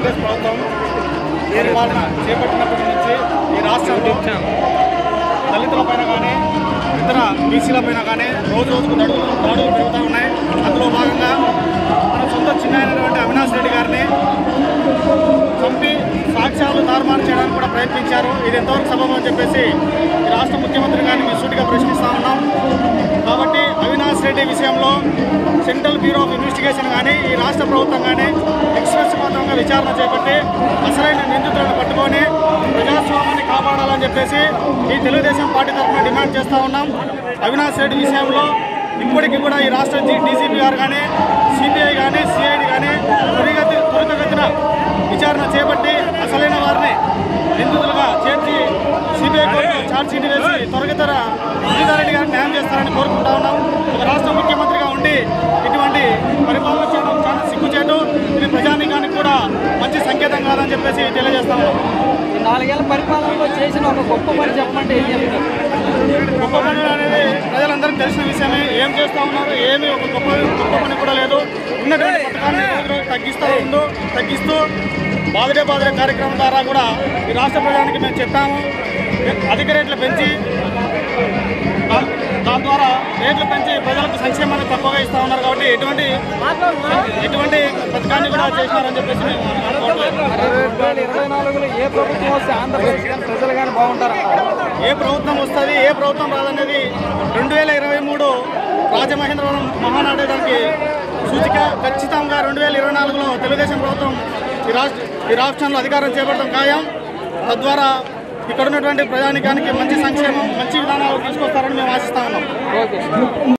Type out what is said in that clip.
కాంగ్రెస్ ప్రభుత్వం పరిపాలన చేపట్టినప్పటి నుంచి ఈ రాష్ట్రంలో దళితుల పైన కానీ ఇతర బీసీల పైన కానీ రోజు రోజుకు దాడులు దాడులు పెరుగుతూ ఉన్నాయి అందులో భాగంగా మన సొంత చిన్న అయినటువంటి అవినాష్ రెడ్డి గారిని చంపి సాక్ష్యాలు తారుమారు చేయడానికి కూడా ప్రయత్నించారు ఇది ఎంతవరకు సబబు అని చెప్పేసి ఈ రాష్ట్ర ముఖ్యమంత్రి గారిని మేము సూటిగా ప్రశ్నిస్తా ఉన్నాం కాబట్టి అవినాష్ రెడ్డి విషయంలో సెంట్రల్ బ్యూరో ఆఫ్ ఇన్వెస్టిగేషన్ కానీ ఈ రాష్ట్ర ప్రభుత్వం కానీ ఎక్స్ప్రెస్ మాత్రంగా విచారణ చేపట్టి అసలైన నిందితులను పట్టుకొని ప్రజాస్వామ్యాన్ని కాపాడాలని చెప్పేసి ఈ తెలుగుదేశం పార్టీ తరఫున డిమాండ్ చేస్తూ ఉన్నాం అవినాష్ రెడ్డి విషయంలో ఇప్పటికీ కూడా ఈ రాష్ట్ర డీసీపీ గారు కానీ సిబిఐ కానీ సిఐడి కానీ త్వరిగతి త్వరితగతిన విచారణ చేపట్టి అసలైన వారిని నిందితులుగా చేర్చి సిబిఐ కోర్టు ఛార్జ్ షీట్ వేసి త్వరగతర రెడ్డి గారికి న్యాయం చేస్తారని కోరుకుంటా ఉన్నాం ఒక రాష్ట్ర ముఖ్యమంత్రిగా ఉండి ఇటువంటి పరిపాలన చేయడం చాలా సిగ్గుచేటు ఇది ప్రజానీకానికి కూడా మంచి సంకేతం కాదని చెప్పేసి తెలియజేస్తా ఉన్నాం ఈ నాలుగేళ్ల పరిపాలనలో చేసిన ఒక గొప్ప పని చెప్పమంటే ఏం చెప్తారు గొప్ప పనులు అనేది ప్రజలందరికీ తెలిసిన విషయమే ఏం చేస్తా ఉన్నారు ఏమీ ఒక గొప్ప గొప్ప పని కూడా లేదు ఉన్నటువంటి పథకాన్ని రోజు రోజు తగ్గిస్తూ ఉండు తగ్గిస్తూ బాధడే బాధడే కార్యక్రమం ద్వారా కూడా ఈ రాష్ట్ర ప్రజానికి మేము చెప్పాము అధిక రేట్లు పెంచి దా- దాని ద్వారా రేట్లు పెంచి ప్రజలకు సంక్షేమాన్ని తక్కువగా ఇస్తా ఉన్నారు కాబట్టి ఎటువంటి ఎటువంటి పథకాన్ని కూడా చేసినారని చెప్పేసి మేము అనుకోవట్లేదు మరి రెండు వేల ఇరవై నాలుగులో ఏ ప్రభుత్వం వస్తే ఆంధ్రప్రదేశ్ కానీ ప్రజలు కానీ బాగుంటారు ఏ ప్రభుత్వం వస్తుంది ఏ ప్రభుత్వం రాదనేది రెండు వేల ఇరవై మూడు రాజమహేంద్రవరం మహానాడేదానికి సూచిక ఖచ్చితంగా రెండు వేల ఇరవై నాలుగులో తెలుగుదేశం ప్రభుత్వం ఈ రాష్ట్ర ఈ రాష్ట్రంలో అధికారం చేపట్టడం ఖాయం తద్వారా ఇక్కడ ఉన్నటువంటి ప్రజానికానికి మంచి సంక్షేమం మంచి విధానాలు తీసుకొస్తారని మేము ఆశిస్తా ఉన్నాం ఓకే